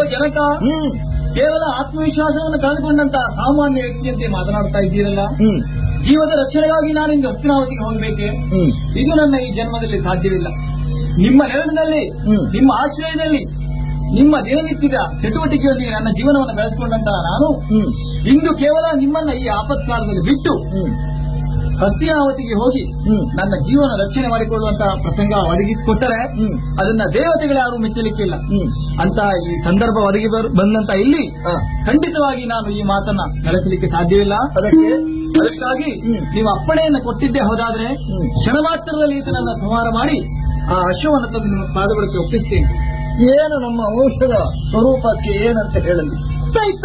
ಜನಕ ಹ್ಮ್ ಕೇವಲ ಆತ್ಮವಿಶ್ವಾಸವನ್ನು ಕಳೆದುಕೊಂಡಂತ ಸಾಮಾನ್ಯ ವ್ಯಕ್ತಿಯಂತೆ ಮಾತನಾಡ್ತಾ ಇದ್ದೀರಲ್ಲ ಹ್ಮ್ ಜೀವದ ರಕ್ಷಣೆಗಾಗಿ ನಾನಿಂದು ಹಸ್ತಿನಾವತಿಗೆ ಹೋಗಬೇಕೆ ಹ್ಮ್ ಇದು ನನ್ನ ಈ ಜನ್ಮದಲ್ಲಿ ಸಾಧ್ಯವಿಲ್ಲ ನಿಮ್ಮ ನೆರಳಿನಲ್ಲಿ ಹ್ಮ್. ನಿಮ್ಮ ಆಶ್ರಯದಲ್ಲಿ ನಿಮ್ಮ ದಿನನಿತ್ಯದ ಚಟುವಟಿಕೆಯೊಂದಿಗೆ ನನ್ನ ಜೀವನವನ್ನು ಬೆಳೆಸಿಕೊಂಡಂತಹ ನಾನು ಹ್ಮ್ ಇಂದು ಕೇವಲ ನಿಮ್ಮನ್ನ ಈ ಆಪತ್ಕಾಲದಲ್ಲಿ ಬಿಟ್ಟು ಹ್ಮ್ ಹಸ್ತಿನಾವತಿಗೆ ಹೋಗಿ ಹ್ಮ್. ನನ್ನ ಜೀವನ ರಕ್ಷಣೆ ಮಾಡಿಕೊಳ್ಳುವಂತಹ ಪ್ರಸಂಗ ಒದಗಿಸಿಕೊಟ್ಟರೆ ಹ್ಮ್. ಅದನ್ನ ದೇವತೆಗಳು ಯಾರು ಮೆಚ್ಚಲಿಕ್ಕಿಲ್ಲ ಹ್ಮ್ ಅಂತ ಈ ಸಂದರ್ಭ ಒದಗಿ ಬರ್- ಬಂದಂತ ಇಲ್ಲಿ ಆ, ಖಂಡಿತವಾಗಿ ನಾನು ಈ ಮಾತನ್ನ ನಡೆಸಲಿಕ್ಕೆ ಸಾಧ್ಯವಿಲ್ಲ ಅದಕ್ಕೆ ಅದಕ್ಕಾಗಿ ಹ್ಮ್. ನೀವು ಅಪ್ಪಣೆಯನ್ನು ಕೊಟ್ಟಿದ್ದೇ ಹೋದಾದ್ರೆ ಹ್ಮ್. ಕ್ಷಣ ಮಾತ್ರದಲ್ಲಿ ಈತನನ್ನ ಸಂಹಾರ ಮಾಡಿ ಆ ಅಶ್ವವನ್ನು ತಂದು ನಿಮ್ಮ ಪಾದಗಳಿಗೆ ಒಪ್ಪಿಸ್ತೇನೆ ಏನು ನಮ್ಮ ಔಷಧ ಸ್ವರೂಪಕ್ಕೆ ಏನಂತ ಹೇಳಲಿ ದೈತ